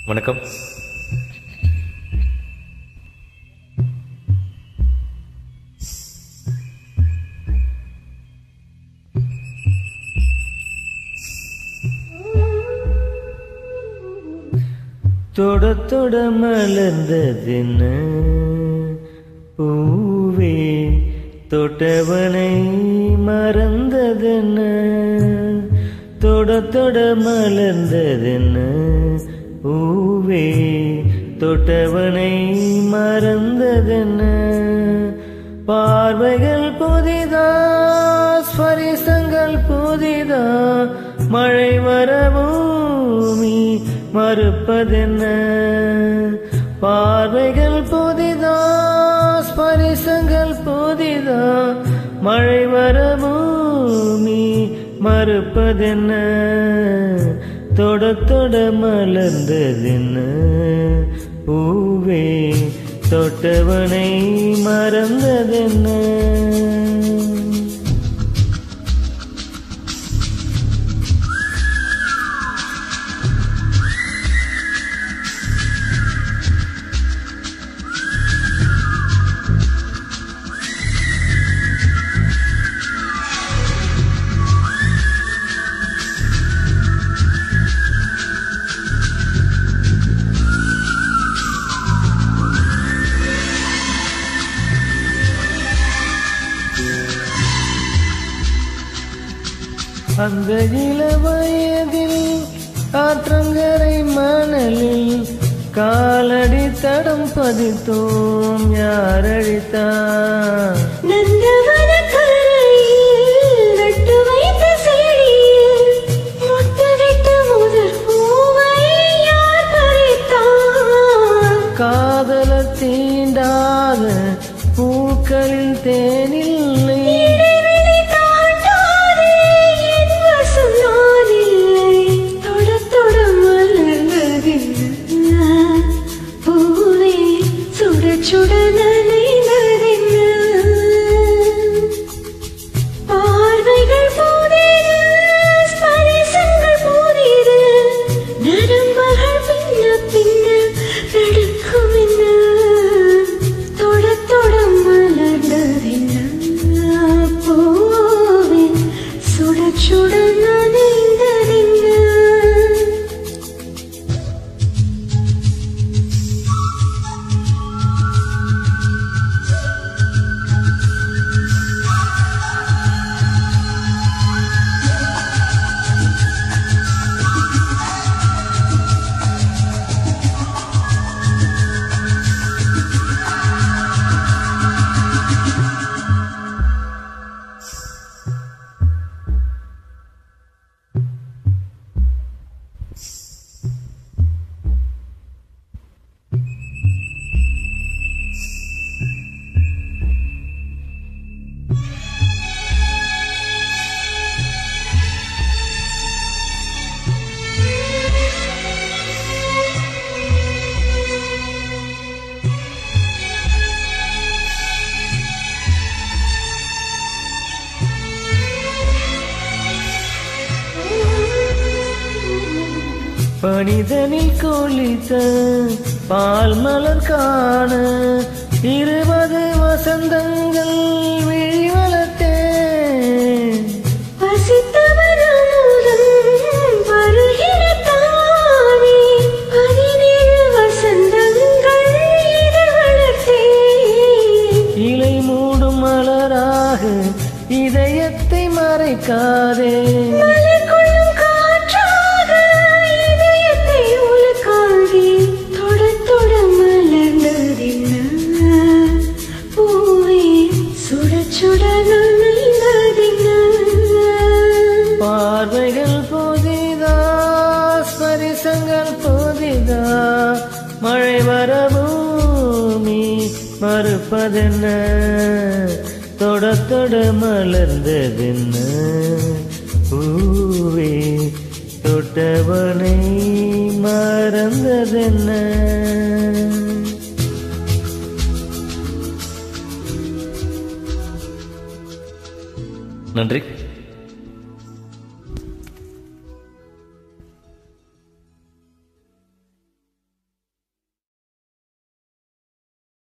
வணக்கம் தொட தொட மலர்ந்ததென்ன பூவே தொட்டவனை மறந்ததென்ன தொட தொட மலர்ந்ததென்ன பூவே தொட்டவனை மறந்ததென்ன பார்வைகள் புதிதா ஸ்பரிசங்கள் புதிதா மழை வரபூமி மறுப்பதென்ன பார்வைகள் புதிதா ஸ்பரிசங்கள் புதிதா மழை வரபூமி மறுப்பதென்ன தொட தொட மலர்ந்ததென்ன பூவே தொட்டவனை மறந்ததென்ன அந்த இள வயதில் ஆற்றங்கரை மணலில் காலடி தடம் பதித்தோம் யாரழித்தார் நந்தவன கரையில் நட்டு வைத்த செடியில் முத்தமிட்ட முதற் பூவை யார் பறித்தார்? காதல தீண்டாத பூக்களில் தேனில்லை இடைவெளி தாண்டாதே என் வசம் நான் இல்லை. தொடத் தொட மலர்ந்ததென்ன? பூவே சுடச் சுட நனைந்ததென்ன? பார்வைகள் புதிது, ஸ்பரிசங்கள் புதிது. நரம்புகள் பின்ன பின்ன நடக்கும் என்ன? தொடத் தொட மலர்ந்ததென்ன? பூவே சுடச் சுட நனைந்ததென்ன? பணிதனில் கொளித்த பால் மலர் காண இருபது வசந்தங்கள் விழி வளர்த்தேன் பசித்தவர் அமுதம் வருகிற தானே பதினேழு வசந்தங்கள் இதழ் வளர்த்தேன் இலை மூடும் மலராக இதயத்தை மறைக்காதே மலர் கொள்ளும் காற்றாக இதயத்தை உலுக்காதே தொடத் தொட மலர்ந்ததென்ன பூவே சுடச் சுட நனைந்ததென்ன பார்வைகள் புதிதா ஸ்பரிசங்கள் புதிதா மழை வர பூமி மறுப்பதென்ன தொட தொட மலர்ந்ததென்ன பூவே தொட்டவனை மறந்ததென்ன நன்றி